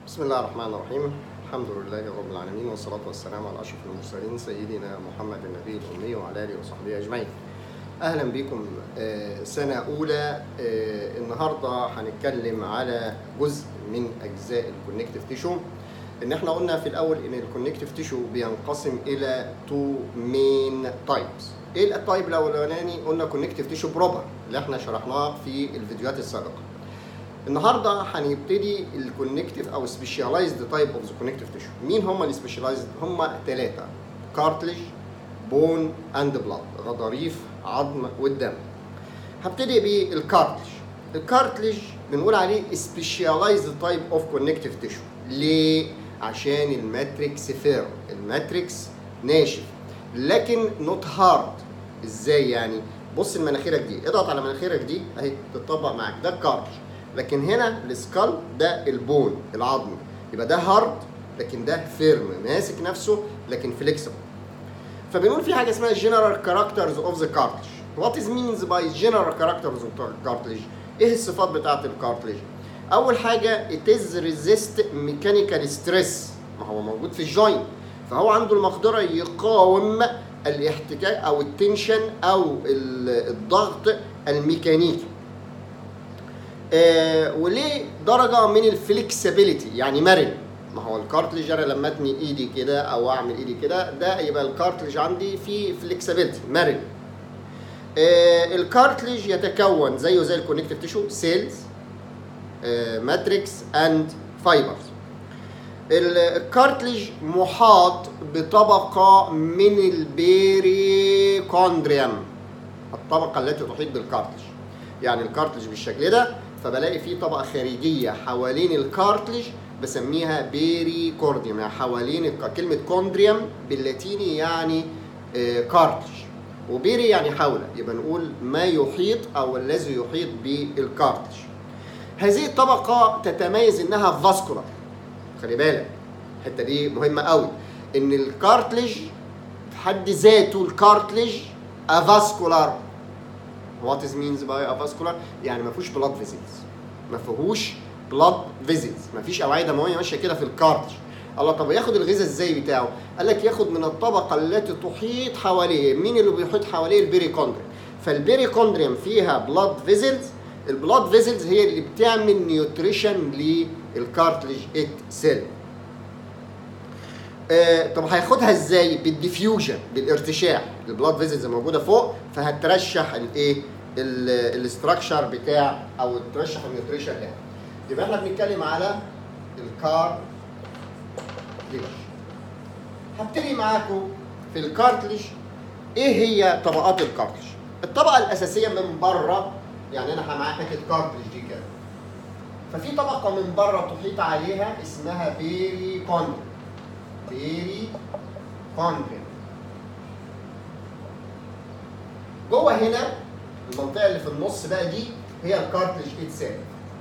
بسم الله الرحمن الرحيم الحمد لله رب العالمين والصلاة والسلام على أشرف المرسلين سيدنا محمد النبي الأمي وعلى آله وصحبه أجمعين أهلا بكم آه، سنة أولى آه، النهاردة هنتكلم على جزء من أجزاء الكونكتيف تيشو إن إحنا قلنا في الأول إن الكونكتيف تيشو بينقسم إلى تو مين تايبس إيه التايب الأولاني قلنا كونكتيف تيشو بروبر اللي إحنا شرحناه في الفيديوهات السابقة النهارده هنبتدي الكونكتيف او سبيشاليزد تايب اوف ذا كونكتيف تيشو مين هم السبيشاليزد هم ثلاثه كارتلج بون اند بلاد غضاريف عظم والدم هبتدي بالكارتلج الكارتلج بنقول عليه سبيشاليزد تايب اوف كونكتيف تيشو ليه عشان الماتريكس فير الماتريكس ناشف لكن نوت هارد ازاي يعني بص لمناخيرك دي اضغط على مناخيرك دي اهي تتطبق معاك ده الكارتلج لكن هنا السكال ده البون العظم يبقى ده هارد لكن ده فيرم ماسك نفسه لكن فليكسبل فبنقول في حاجه اسمها جنرال كاركترز اوف ذا كارتلج وات از مينز باي جنرال كاركترز اوف كارتلج ايه الصفات بتاعه الكارتلج اول حاجه it is resist mechanical stress ما هو موجود في الجوينت فهو عنده المقدره يقاوم الاحتكاك او التنشن او الضغط الميكانيكي آه وليه درجه من الفلكسبيليتي يعني مرن ما هو الكارتلج انا لما اتني ايدي كده او اعمل ايدي كده ده يبقى الكارتلج عندي فيه فلكسبيليتي مرن آه الكارتلج يتكون زيه زي الكونكتيف تيشو سيلز آه ماتريكس اند فايبرز الكارتلج محاط بطبقه من البيريكوندريوم الطبقه التي تحيط بالكارتلج يعني الكارتلج بالشكل ده فبلاقي فيه طبقه خارجيه حوالين الكارتلج بسميها بيري كورديوم يعني حوالين الك- كلمه كوندريوم باللاتيني يعني آه، كارتلج وبيري يعني حول يبقى نقول ما يحيط او الذي يحيط بالكارتلج هذه الطبقه تتميز انها فاسكولار خلي بالك الحته دي مهمه قوي ان الكارتلج في حد ذاته الكارتلج افاسكولار وات از مينز باي افاسكولار يعني ما فيهوش بلاد فيزلز ما فيهوش بلاد فيزلز ما فيش اوعيه دمويه ماشيه كده في الكارتج الله طب ياخد الغذاء ازاي بتاعه قال لك ياخد من الطبقه التي تحيط حواليه مين اللي بيحيط حواليه البيريكوندريم فالبيريكوندريم فيها بلاد فيزلز البلاد فيزلز هي اللي بتعمل نيوتريشن للكارتلج اتسيلف آه، طب هياخدها ازاي؟ بالديفيوجن بالارتشاح البلاد فيزلز موجوده فوق فهترشح الايه؟ الاستراكشر بتاع او ترشح النيوتريشن ده. يبقى احنا بنتكلم على الكارتلج. هبتدي معاكم في الكارتلج ايه هي طبقات الكارتلج؟ الطبقه الاساسيه من بره يعني انا معايا حته كارتلج دي كده. ففي طبقه من بره تحيط عليها اسمها بيري كوندريم. بيري كوندريم جوه هنا المنطقه اللي في النص بقى دي هي الكارتلج اتسيلف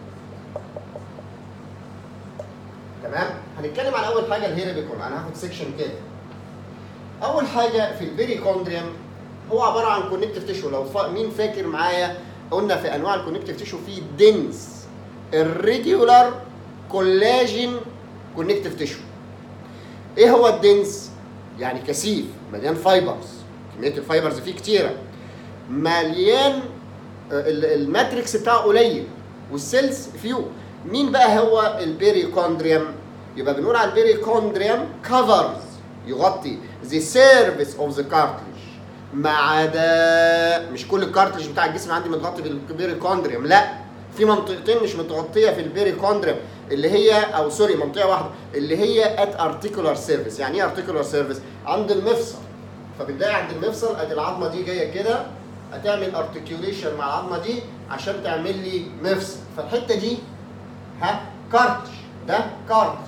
تمام هنتكلم على اول حاجه الهيربيكون انا هاخد سيكشن كده اول حاجه في البيريكوندريوم هو عباره عن كونكتيف تيشو لو فا... مين فاكر معايا قلنا في انواع الكونكتيف تيشو في دنس الريجولار كولاجين كونكتيف تيشو ايه هو الدنس يعني كثيف مليان فايبرز كميه الفايبرز فيه كتيره مليان آه، ال- الماتريكس بتاعه قليل والسيلز فيو مين بقى هو البيريكوندريوم يبقى بنقول على البيريكوندريوم كفرز يغطي the surface of the cartilage ما عدا مش كل الكارتلج بتاع الجسم عندي متغطي بالبيريكوندريوم لا في منطقتين مش متغطيه في البيريكوندريوم اللي هي او سوري منطقه واحده اللي هي ات ارتيكولار سيرفيس يعني ايه ارتيكولار سيرفيس عند المفصل فبنلاقي عند المفصل ادي العظمه دي جايه كده هتعمل ارتكيوليشن مع العظمه دي عشان تعمل لي مفصل فالحته دي ها كارتج ده كارتج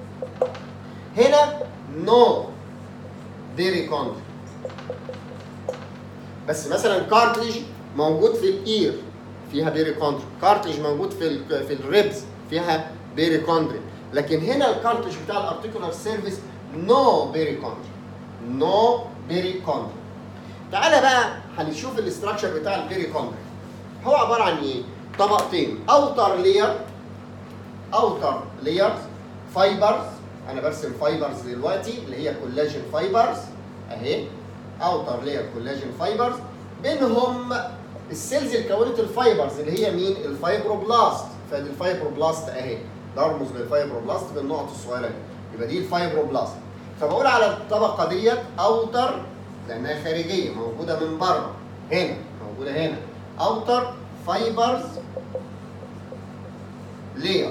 هنا نو بيريكوندريوم بس مثلا كارتلج موجود في الاير فيها بيريكوندريوم كارتلج موجود في ال في الريبز فيها بيريكوندريوم لكن هنا الكارتلج بتاع الارتيكولار سيرفيس نو بيريكوندريوم نو بيريكوندريوم تعالى بقى هنشوف الاستراكشر بتاع البيريكوندريوم هو عباره عن ايه طبقتين اوتر لير اوتر layers فايبرز انا برسم فايبرز دلوقتي اللي هي كولاجين فايبرز اهي اوتر لير كولاجين فايبرز بينهم السيلز اللي كونت الفايبرز اللي هي مين الفايبروبلاست فدي الفايبروبلاست اهي نرمز للفايبروبلاست بالنقط الصغيره دي يبقى دي الفايبروبلاست فبقول على الطبقه ديت اوتر لانها خارجيه موجوده من بره هنا موجوده هنا اوتر فايبرز لير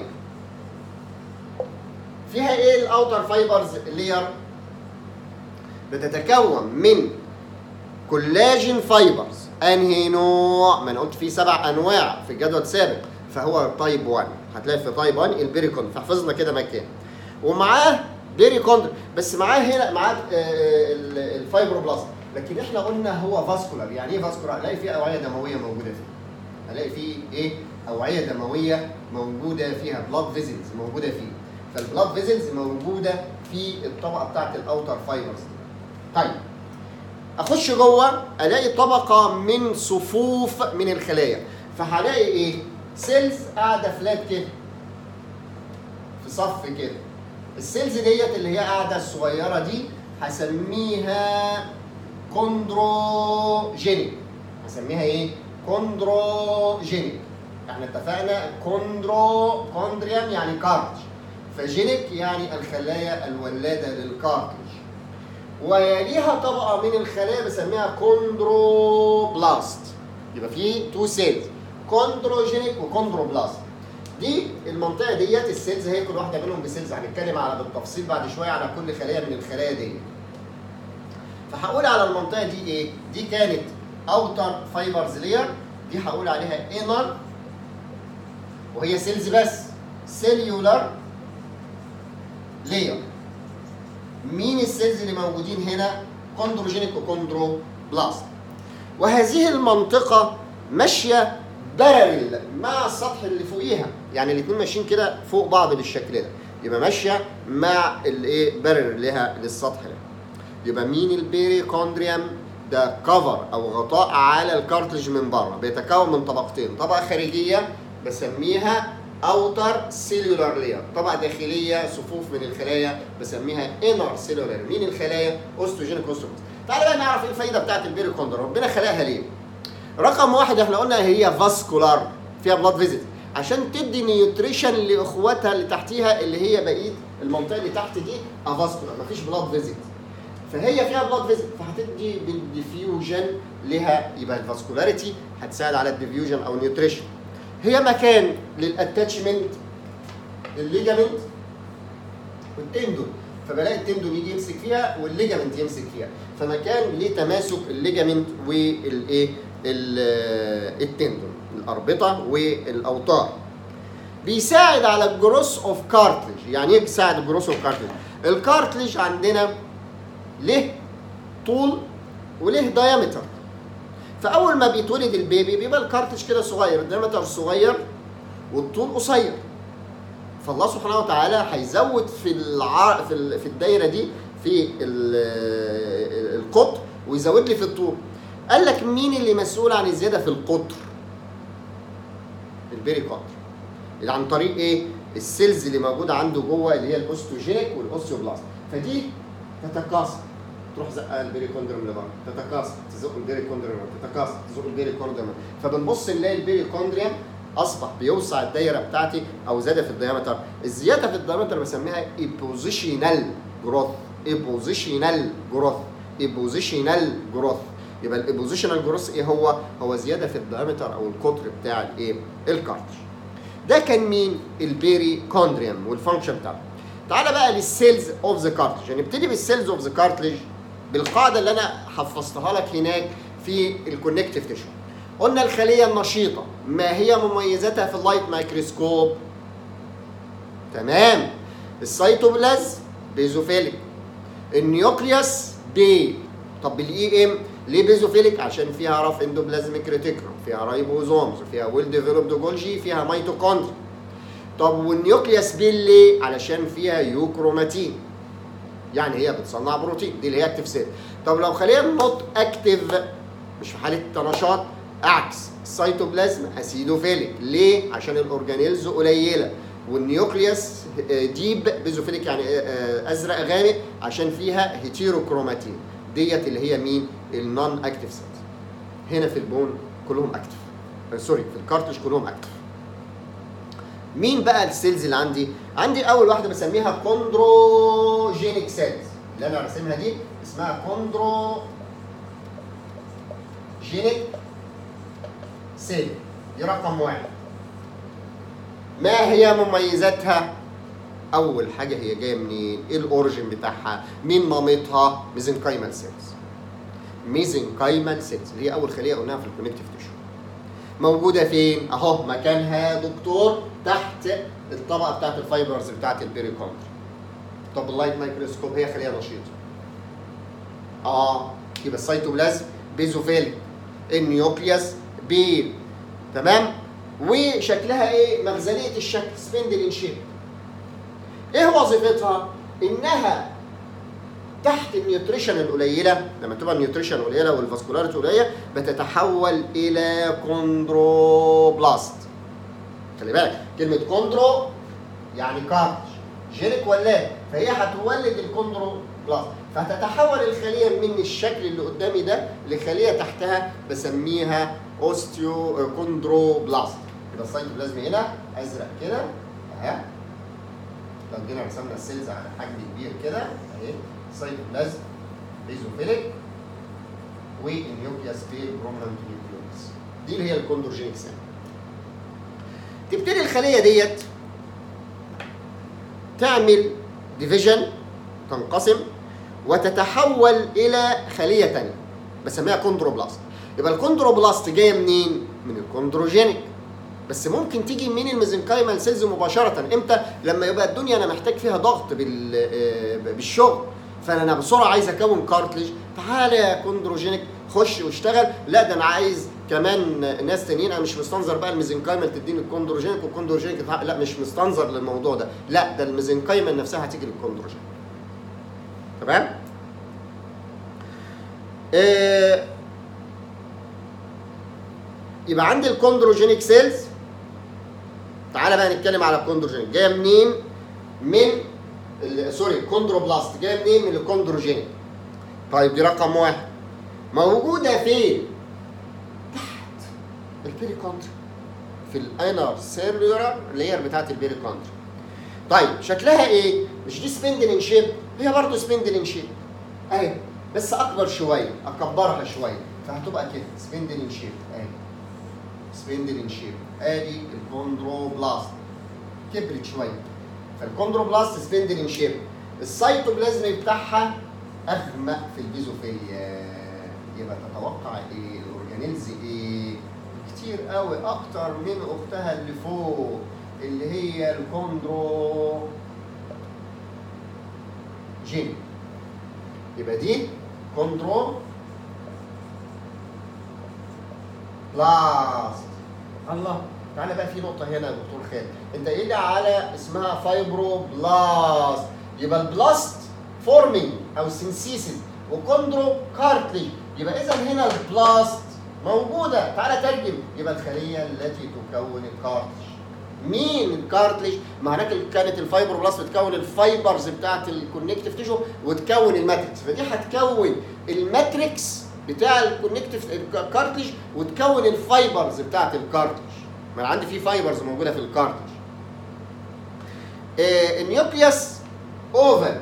فيها ايه الاوتر فايبرز لير بتتكون من كولاجين فايبرز انهي نوع ما انا قلت في سبع انواع في الجدول السابق فهو تايب 1 هتلاقي في تايب 1 البيريكون فحفظنا كده مكان ومعاه بيريكوندر بس معاه هنا معاه آه، ال- الفايبروبلاست لكن احنا قلنا هو فاسكولار يعني ايه فاسكولار هلاقي فيه اوعيه دمويه موجوده فيه هلاقي فيه ايه اوعيه دمويه موجوده فيها بلاد فيزلز موجوده فيه فالبلاد فيزلز موجوده في الطبقه بتاعت الاوتر فايبرز طيب اخش جوه الاقي طبقه من صفوف من الخلايا فهلاقي ايه سيلز قاعده فلات كده في صف كده السيلز ديت اللي هي قاعده الصغيره دي هسميها كوندروجينيك هسميها ايه كوندروجينيك احنا اتفقنا كوندرو كوندريان يعني كارتج فجينيك يعني الخلايا الولاده للكارتج ويليها طبقه من الخلايا بسميها كوندروبلاست يبقى في تو سيلز كوندروجينيك وكوندروبلاست دي المنطقه ديت السيلز هي كل واحده منهم بسيلز هنتكلم على بالتفصيل بعد شويه على كل خليه من الخلايا دي فهقول على المنطقه دي ايه دي كانت اوتر فايبرز لير دي هقول عليها انر وهي سيلز بس سيليولار لير مين السيلز اللي موجودين هنا كوندروجينيك وكوندرو بلاست وهذه المنطقة ماشية بارل مع السطح اللي فوقيها يعني الاثنين ماشيين كده فوق بعض بالشكل ده يبقى ماشية مع الايه بارل لها للسطح ده يبقى مين البيريكوندريوم ده كفر او غطاء على الكارتلج من بره بيتكون من طبقتين طبقة خارجية بسميها اوتر سيلولار لير طبقه داخليه صفوف من الخلايا بسميها انر سيلولار مين الخلايا اوستوجينيك اوستوبلاست تعالى بقى نعرف ايه الفايده بتاعت البيريكوندر ربنا خلقها ليه رقم واحد احنا قلنا هي فاسكولار فيها بلاد فيزيت عشان تدي نيوتريشن لاخواتها اللي تحتيها اللي هي بقيه المنطقه اللي تحت دي افاسكولار مفيش بلاد فيزيت فهي فيها بلاد فيزيت فهتدي بالديفيوجن لها يبقى الفاسكولاريتي هتساعد على الديفيوجن او نيوتريشن هي مكان للاتاتشمنت الليجامنت والتندون فبلاقي التندون يجي يمسك فيها والليجامنت يمسك فيها فمكان لتماسك الليجامنت والايه ال- التندون الاربطه والاوتار بيساعد على الجروس اوف كارتلج يعني ايه بيساعد الجروس اوف كارتلج الكارتلج عندنا له طول وله دايمتر فاول ما بيتولد البيبي بيبقى الكارتج كده صغير الدايمتر صغير والطول قصير فالله سبحانه وتعالى هيزود في الع... في ال- في الدايره دي في ال- القطر ويزود لي في الطول قال لك مين اللي مسؤول عن الزياده في القطر البيري قطر اللي عن طريق ايه السيلز اللي موجوده عنده جوه اللي هي الاوستوجينيك والاوستيوبلاست فدي تتكاثر تروح زقها البيريكوندروم لبره تتكاثر تزق البيريكوندروم تتكاثر تزق البيريكوندروم فبنبص نلاقي البيريكوندريوم اصبح بيوسع الدايره بتاعتي او زاد في الديامتر الزياده في الديامتر بسميها ايبوزيشنال جروث ايبوزيشنال جروث ايبوزيشنال جروث يبقى الايبوزيشنال جروث ايه هو هو زياده في الديامتر او القطر بتاع الايه الكارتج ده كان مين البيري كوندريوم والفانكشن بتاعه تعالى بقى للسيلز اوف ذا كارتلج نبتدي بالسيلز اوف ذا كارتلج بالقاعده اللي انا حفظتها لك هناك في الكونكتيف تيشو قلنا الخليه النشيطه ما هي مميزاتها في اللايت مايكروسكوب تمام السيتوبلازم بيزوفيليك النيوكليوس بي طب بالاي ام ليه بيزوفيليك عشان فيها رف اندوبلازميك ريتيكولوم فيها رايبوزومز فيها ويل ديفلوبد جولجي فيها ميتوكوندري طب والنيوكليوس بي ليه علشان فيها يوكروماتين يعني هي بتصنع بروتين دي اللي هي اكتف سيل طب لو خليها نوت اكتف مش في حاله نشاط عكس السيتوبلازم اسيدوفيليك ليه عشان الاورجانيلز قليله والنيوكليوس ديب بيزوفيليك يعني آه، ازرق غامق عشان فيها هيتيروكروماتين ديت اللي هي مين النون اكتيف سيلز هنا في البون كلهم اكتف سوري في الكارتج كلهم اكتف مين بقى السيلز اللي عندي عندي اول واحده بسميها كوندروجينيك سيلز اللي انا راسمها دي اسمها كوندروجينيك سيل دي رقم واحد ما هي مميزاتها اول حاجه هي جايه منين ايه الاوريجين بتاعها مين مامتها ميزنكايمال سيلز ميزنكايمال سيلز اللي هي اول خليه قلناها في الكونكتيف تيشو موجوده فين اهو مكانها دكتور تحت الطبقه بتاعت الفايبرز بتاعت البيريكوندر طب اللايت مايكروسكوب هي خليه نشيطه اه يبقى السيتوبلازم بيزوفيليك النيوكليوس بيل تمام وشكلها ايه مخزنيه الشكل سبندل شيب ايه وظيفتها انها تحت النيوتريشن القليله لما تبقى النيوتريشن قليله والفاسكولاريتي قليله بتتحول الى كوندروبلاست خلي بالك كلمه كوندرو يعني كارتج جينيك ولا فهي هتولد الكوندروبلاست فهتتحول الخليه من الشكل اللي قدامي ده لخليه تحتها بسميها اوستيو كوندروبلاست يبقى السيتوبلازم هنا ازرق كده اهي لو جينا رسمنا السيلز على حجم كبير كده اهي سيتوبلازم بيزوفيليك والنيوكليوس بيل برومنانت نيوكليوس دي اللي هي الكوندروجينيك سيل تبتدي الخليه ديت تعمل ديفيجن تنقسم وتتحول الى خليه ثانيه بسميها كوندروبلاست يبقى الكوندروبلاست جايه منين؟ من الكوندروجينيك بس ممكن تيجي من الميزنكايمال سيلز مباشره امتى؟ لما يبقى الدنيا انا محتاج فيها ضغط بال آه، بالشغل فانا بسرعه عايز اكون كارتليج تعالى يا كوندروجينيك خش واشتغل لا ده انا عايز كمان ناس تانيين انا مش مستنظر بقى الميزنكايمال تديني الكوندروجينيك والكوندروجينيك يتحقق. لا مش مستنظر للموضوع ده لا ده الميزنكايمال نفسها هتيجي للكوندروجينيك تمام؟ آه يبقى عندي الكوندروجينيك سيلز تعالى بقى نتكلم على الكوندروجينيك جايه منين؟ من ال- سوري الكوندروبلاست جايه منين؟ من الكوندروجينيك طيب دي رقم واحد موجوده فين؟ تحت البيريكوندري في الانر سيلولار لاير بتاعت البيريكوندري طيب شكلها ايه؟ مش دي سبندلين شيب هي برضه سبندلين شيب اهي بس اكبر شويه اكبرها شويه فهتبقى كده سبندلين شيب اهي سبندلين شيب ادي الكوندروبلاست كبرت شويه فالكوندروبلاست سبندلين شيب السيتوبلازم بتاعها اغمق في البيزوفيليا يبقى تتوقع ايه الاورجانيلز ايه كتير قوي اكتر من اختها اللي فوق اللي هي الكوندرو جين يبقى دي كوندرو بلاست الله تعالى بقى في نقطة هنا يا دكتور خالد انت قايل لي على اسمها فايبرو بلاست يبقى البلاست فورمينج او سينسيسيس وكوندرو كارتليج يبقى اذا هنا البلاست موجودة تعالى ترجم يبقى الخلية التي تكون الكارتليج مين الكارتليج؟ ما هناك كانت الفايبر بلاست بتكون الفايبرز بتاعت الكونكتيف تيشو وتكون الماتريكس فدي هتكون الماتريكس بتاع الكونكتيف كارتليج وتكون الفايبرز بتاعت الكارتليج ما انا عندي في فايبرز موجوده في الكارتليج آه النيوكليوس اوفر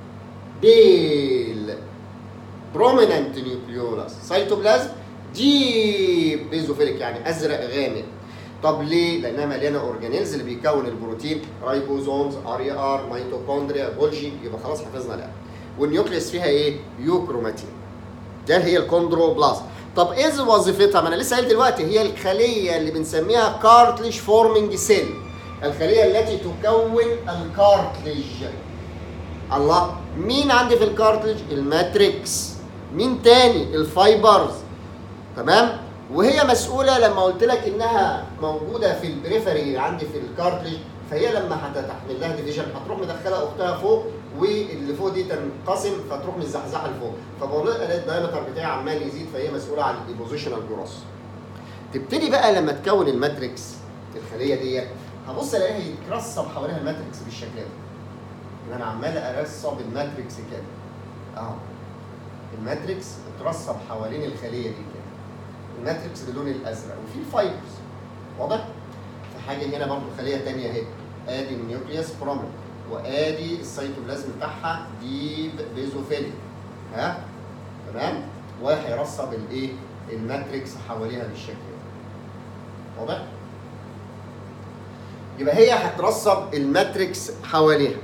بيل بروميننت نيوكليولاس سيتوبلازم ديب بيزوفيليك يعني ازرق غامق طب ليه؟ لانها مليانه اورجانيلز اللي بيكون البروتين رايبوزومز ار اي ار ميتوكوندريا جولجي يبقى خلاص حفظنا ده والنيوكليوس فيها ايه؟ يوكروماتين ده هي الكوندروبلاست طب ايه وظيفتها؟ ما انا لسه قايل دلوقتي هي الخليه اللي بنسميها كارتليج فورمينج سيل الخليه التي تكون الكارتليج الله مين عندي في الكارتليج؟ الماتريكس مين تاني؟ الفايبرز تمام؟ وهي مسؤوله لما قلت لك انها موجوده في البريفري عندي في الكارتليج فهي لما هتحمل لها ديفيجن هتروح مدخله اختها فوق واللي فوق دي تنقسم فتروح مزحزحه لفوق فبقول لها الدايمتر بتاعي عمال يزيد فهي مسؤوله عن الايبوزيشنال جروس تبتدي بقى لما تكون الماتريكس الخليه دي هبص الاقيها يترسب حواليها الماتريكس بالشكل ده يبقى انا عمال ارسب الماتريكس كده اهو الماتريكس اترسب حوالين الخليه دي كده الماتريكس باللون الازرق وفي الفايبرز واضح؟ في حاجه هنا برضو خليه ثانيه اهي ادي النيوكليوس برومين وادي السيتوبلازم بتاعها ديب بيزوفيليك ها تمام وهيرسب الايه الماتريكس حواليها بالشكل ده واضح يبقى هي هترسب الماتريكس حواليها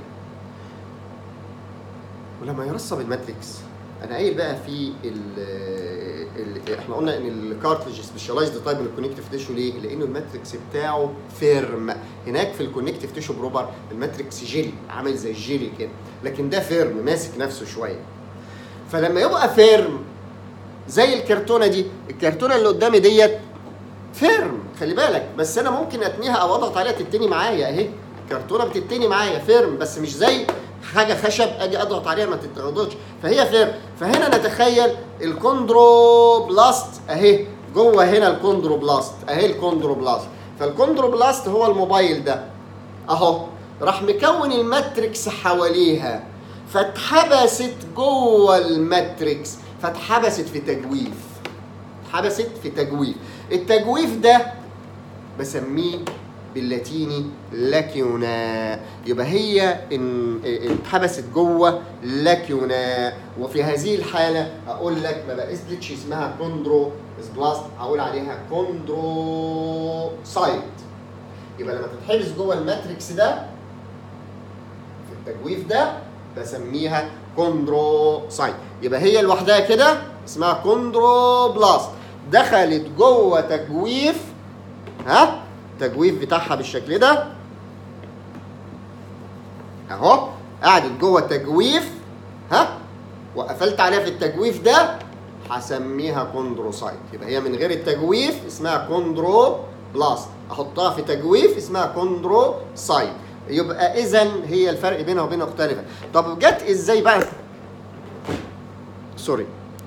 ولما يرسب الماتريكس انا قايل بقى في ال ال احنا قلنا ان الكارتلج سبيشاليزد تايب من الكونكتيف تيشو ليه؟ لانه الماتريكس بتاعه فيرم هناك في الكونكتيف تيشو بروبر الماتريكس جيلي عامل زي الجيلي كده لكن ده فيرم ماسك نفسه شويه فلما يبقى فيرم زي الكرتونه دي الكرتونه اللي قدامي ديت فيرم خلي بالك بس انا ممكن اتنيها او اضغط عليها تتني معايا اهي الكرتونه بتتني معايا فيرم بس مش زي حاجه خشب اجي اضغط عليها ما تتغضضش فهي فيرم فهنا نتخيل الكوندروبلاست اهي جوه هنا الكوندروبلاست اهي الكوندروبلاست فالكوندروبلاست هو الموبايل ده اهو راح مكون الماتريكس حواليها فاتحبست جوه الماتريكس فاتحبست في تجويف اتحبست في تجويف التجويف ده بسميه باللاتيني لاكيونا يبقى هي ان اتحبست جوه لاكيونا وفي هذه الحاله اقول لك ما بقتش اسمها كوندرو بلاست هقول عليها كوندروسايت يبقى لما تتحبس جوه الماتريكس ده في التجويف ده بسميها كوندروسايت يبقى هي لوحدها كده اسمها كوندروبلاست دخلت جوه تجويف ها التجويف بتاعها بالشكل ده اهو قعدت جوه تجويف ها وقفلت عليها في التجويف ده هسميها كوندروسايت يبقى هي من غير التجويف اسمها كوندرو بلاست احطها في تجويف اسمها كوندروسايت يبقى اذا هي الفرق بينها وبينها مختلفه طب جت ازاي بقى سوري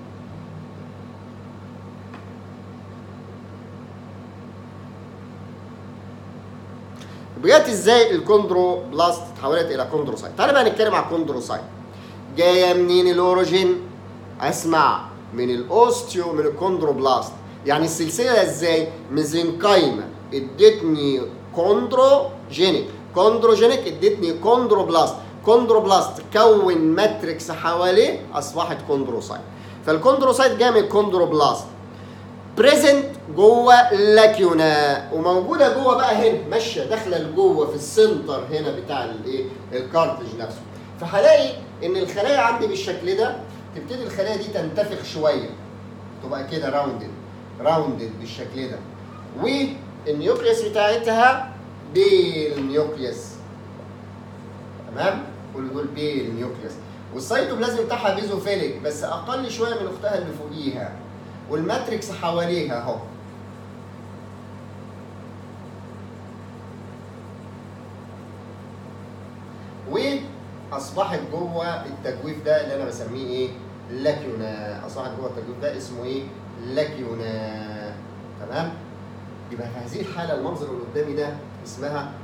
جت ازاي الكوندرو بلاست اتحولت الى كوندروسايت تعالى بقى نتكلم على الكوندروسايت جايه منين الاوريجين اسمع من الاوستيو من الكوندروبلاست يعني السلسله ازاي ميزنكايما ادتني كوندروجينيك كوندروجينيك ادتني كوندروبلاست كوندروبلاست كون ماتريكس حواليه اصبحت كوندروسايت فالكوندروسايت جايه من الكوندروبلاست بريزنت جوه لاكيونا وموجوده جوه بقى هنا ماشيه داخله لجوه في السنتر هنا بتاع الايه الكارتج نفسه فهلاقي ان الخلايا عندي بالشكل ده تبتدي الخلايا دي تنتفخ شويه تبقى كده راوندد راوندد بالشكل ده والنيوكليوس بتاعتها بيل نيوكليوس تمام كل دول بيل نيوكليوس والسيتوبلازم بتاعها بيزوفيليك بس اقل شويه من اختها اللي فوقيها والماتريكس حواليها اهو واصبحت جوه التجويف ده اللي انا بسميه ايه؟ لاكيونا اصبحت جوه التجويف ده اسمه ايه؟ لاكيونا تمام؟ يبقى في هذه الحاله المنظر اللي قدامي ده اسمها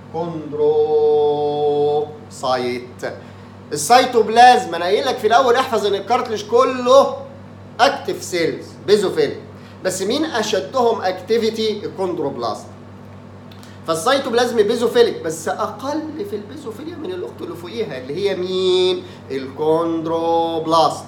كوندروسايت السيتوبلازم انا قايل لك في الاول احفظ ان الكارتلج كله اكتف سيلز بيزوفيل بس مين اشدهم اكتيفيتي الكوندروبلاست فالسيتوبلازم بيزوفيليك بس اقل في البيزوفيليا من الاخت اللي فوقيها اللي هي مين الكوندروبلاست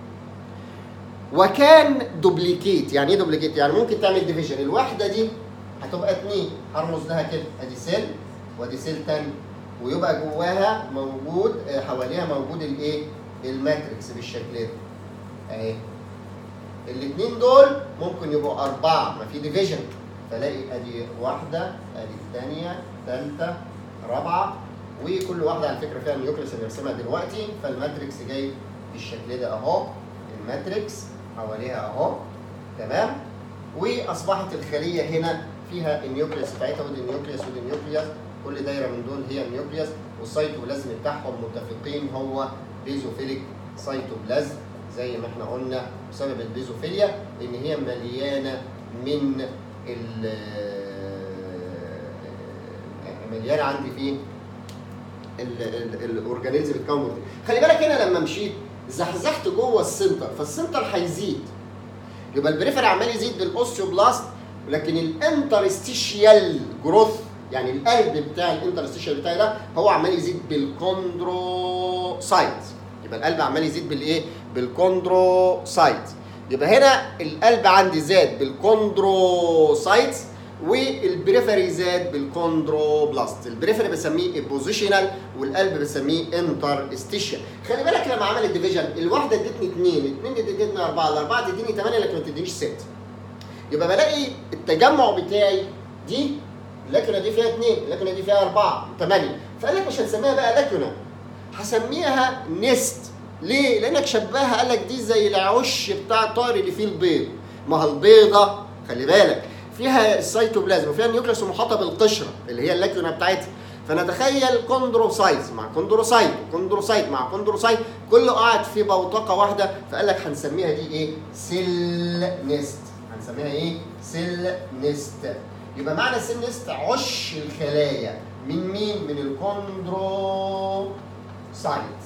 وكان دوبليكيت يعني ايه دوبليكيت يعني ممكن تعمل ديفيجن الواحده دي هتبقى اتنين هرمز لها كده ادي سيل وادي سيل تاني ويبقى جواها موجود حواليها موجود الايه الماتريكس بالشكل ده اهي الاثنين دول ممكن يبقوا أربعة ما في ديفيجن فلاقي أدي واحدة أدي الثانية ثالثة رابعة وكل واحدة على فكرة فيها النيوكليس اللي رسمها دلوقتي فالماتريكس جاي بالشكل ده أهو الماتريكس حواليها أهو تمام وأصبحت الخلية هنا فيها النيوكليس بتاعتها ودي النيوكليس ودي النيوكليس كل دايرة من دول هي النيوكليس والسيتوبلازم بتاعهم متفقين هو بيزوفيليك سيتوبلازم زي ما احنا قلنا بسبب البيزوفيليا ان هي مليانه من مليانه عندي في الاورجانيزم بتكون بروتين خلي بالك هنا لما مشيت زحزحت جوه السنتر فالسنتر هيزيد يبقى البريفر عمال يزيد بالاوستيوبلاست لكن الانترستيشيال جروث يعني القلب بتاع الانترستيشيال بتاعي ده هو عمال يزيد بالكوندروسايت يبقى القلب عمال يزيد بالايه؟ بالكوندروسايت يبقى هنا القلب عندي زاد بالكوندروسايت والبريفري زاد بالكوندروبلاست البريفري بسميه بوزيشنال والقلب بسميه انترستيشن خلي بالك لما عمل الديفيجن الواحده ادتني اثنين اثنين ادتني اربعه الاربعه تديني ثمانيه لكن ما تدينيش ست يبقى بلاقي التجمع بتاعي دي اللكنه دي فيها اثنين اللكنه دي فيها اربعه ثمانيه فقال لك مش هنسميها بقى لكنه هسميها نست ليه؟ لانك شبهها قال لك دي زي العش بتاع الطائر اللي فيه البيض ما هو البيضه خلي بالك فيها السيتوبلازم وفيها النيوكليوس محاطه بالقشره اللي هي اللاكيونا بتاعتها فنتخيل كوندروسايت مع كوندروسايت كوندروسايت مع كوندروسايت كله قاعد في بوتقه واحده فقال لك هنسميها دي ايه؟ سيل نست هنسميها ايه؟ سيل نست يبقى معنى سيل نست عش الخلايا من مين؟ من الكوندروسايت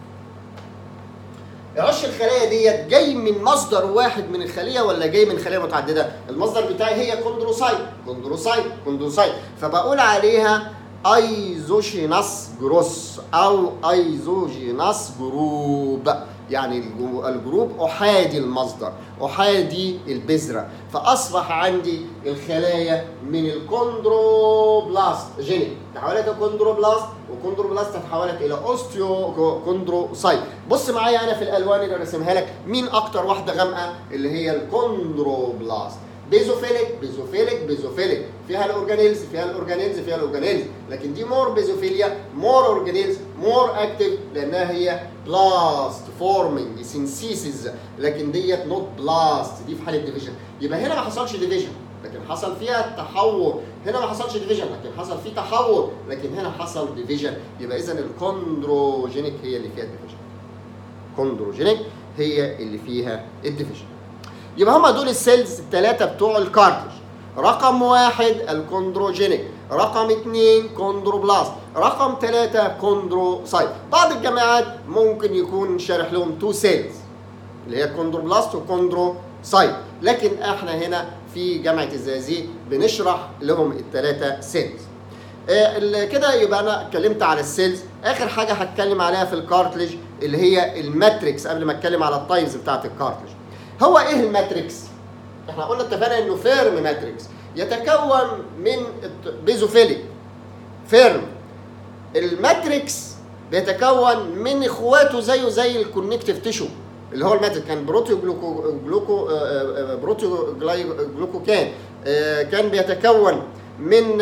عش الخلايا ديت جاي من مصدر واحد من الخليه ولا جاي من خليه متعدده؟ المصدر بتاعي هي كوندروسايت، كوندروسايت، كوندروسايت، فبقول عليها ايزوجيناس جروس او ايزوجيناس جروب يعني الجروب احادي المصدر احادي البذره فاصبح عندي الخلايا من الكوندروبلاست جينيك تحولت الكوندروبلاست وكوندروبلاست تحولت الى اوستيو كوندروسايت بص معايا انا في الالوان اللي رسمها لك مين اكتر واحده غامقه اللي هي الكوندروبلاست بيزوفيليك بيزوفيليك بيزوفيليك فيها الاورجانيلز فيها الاورجانيلز فيها الاورجانيلز لكن دي مور بيزوفيليا مور اورجانيلز مور اكتف لانها هي بلاست فورمينج سينسيسز لكن ديت نوت بلاست دي في حاله ديفيجن يبقى هنا ما حصلش ديفيجن لكن حصل فيها تحور هنا ما حصلش ديفيجن لكن حصل فيه تحور لكن هنا حصل ديفيجن يبقى اذا الكوندروجينيك هي اللي فيها الديفيجن كوندروجينيك هي اللي فيها الديفيجن يبقى هما دول السيلز الثلاثة بتوع الكارتج رقم واحد الكوندروجينيك رقم اثنين كوندروبلاست رقم ثلاثة كوندروسايت بعض الجامعات ممكن يكون شارح لهم تو سيلز اللي هي كوندروبلاست وكوندروسايت لكن احنا هنا في جامعة الزقازيق بنشرح لهم الثلاثة سيلز آه كده يبقى انا اتكلمت على السيلز اخر حاجه هتكلم عليها في الكارتلج اللي هي الماتريكس قبل ما اتكلم على التايبز بتاعت الكارتلج هو ايه الماتريكس؟ احنا قلنا اتفقنا انه فيرم ماتريكس يتكون من بيزوفيليك فيرم الماتريكس بيتكون من اخواته زيه زي الكونكتيف تيشو اللي هو الماتريكس كان بروتيو جلوكو جلوكو بروتيو جلوكوكان كان بيتكون من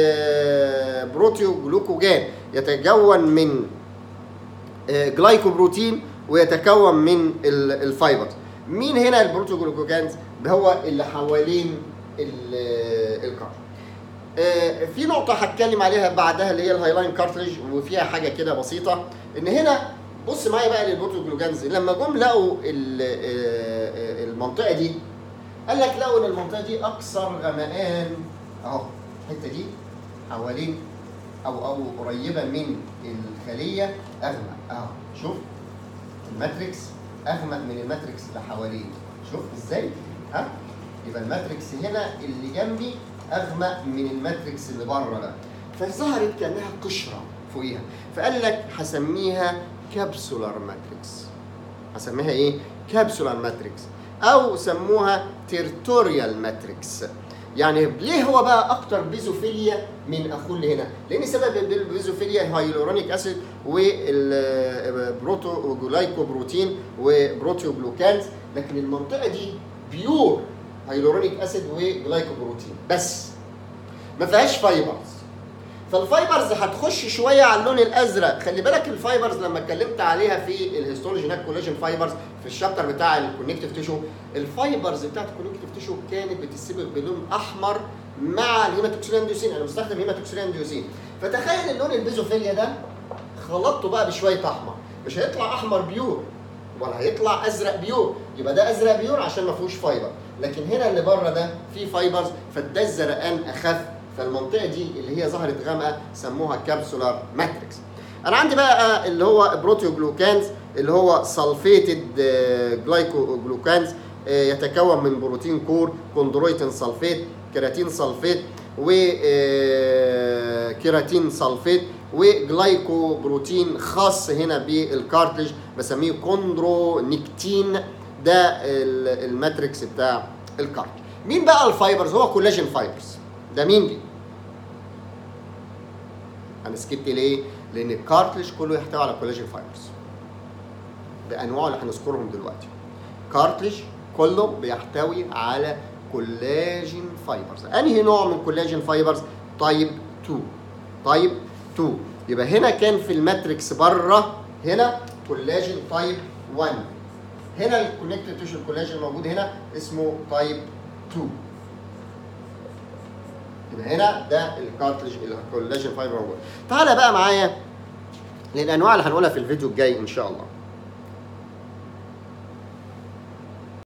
بروتيو جلوكوجان يتكون من جلايكوبروتين ويتكون من الفايبرز مين هنا البروتوجلوكوجانز هو اللي حوالين الكارت آه في نقطة هتكلم عليها بعدها اللي هي الهايلاين كارتريج وفيها حاجة كده بسيطة إن هنا بص معايا بقى للبروتوجلوكانز لما جم لقوا المنطقة دي قال لك لقوا إن المنطقة دي أكثر غمقان أهو الحتة دي حوالين أو أو قريبة من الخلية أغمق أهو شوف الماتريكس اغمق من الماتريكس اللي حواليه شوف ازاي ها يبقى الماتريكس هنا اللي جنبي اغمق من الماتريكس اللي بره ده فظهرت كانها قشره فوقيها فقال لك هسميها كابسولار ماتريكس هسميها ايه كابسولار ماتريكس او سموها تيرتوريال ماتريكس يعني ليه هو بقى اكتر بيزوفيليا من اخوه اللي هنا؟ لان سبب البيزوفيليا هايلورونيك اسيد والبروتو جلايكوبروتين وبروتيوجلوكانز لكن المنطقه دي بيور هايلورونيك اسيد وجلايكوبروتين بس ما فيهاش فايبرز فالفايبرز هتخش شويه على اللون الازرق خلي بالك الفايبرز لما اتكلمت عليها في الهيستولوجي هناك كولاجين فايبرز في الشابتر بتاع الكونكتيف تيشو الفايبرز بتاعت الكونكتيف تيشو كانت بتتسبغ بلون احمر مع الهيماتوكسيلين ديوسين انا مستخدم هيماتوكسيلين ديوسين فتخيل اللون البيزوفيليا ده خلطته بقى بشويه احمر مش هيطلع احمر بيور ولا هيطلع ازرق بيور يبقى ده ازرق بيور عشان ما فيهوش فايبر لكن هنا اللي بره ده فيه فايبرز فده الزرقان اخف فالمنطقه دي اللي هي ظهرت غامقه سموها كابسولار ماتريكس انا عندي بقى اللي هو بروتيوجلوكانز اللي هو سلفيتد جلايكوجلوكانز يتكون من بروتين كور كوندرويتين سلفيت كيراتين سلفيت وكيراتين سلفيت وجلايكو بروتين خاص هنا بالكارتلج بسميه كوندرونيكتين ده ال- الماتريكس بتاع الكارتلج مين بقى الفايبرز هو كولاجين فايبرز ده مين دي انا سكت ليه لان الكارتلج كله يحتوي على كولاجين فايبرز بانواعه اللي هنذكرهم دلوقتي كارتلج كله بيحتوي على كولاجين فايبرز انهي نوع من كولاجين فايبرز تايب 2 تايب 2 يبقى هنا كان في الماتريكس بره هنا كولاجين تايب 1 هنا الكونكتد تيشو الكولاجين موجود هنا اسمه تايب 2 يبقى هنا ده الكارتلج الكولاجين فايبر موجود تعالى بقى معايا للانواع اللي هنقولها في الفيديو الجاي ان شاء الله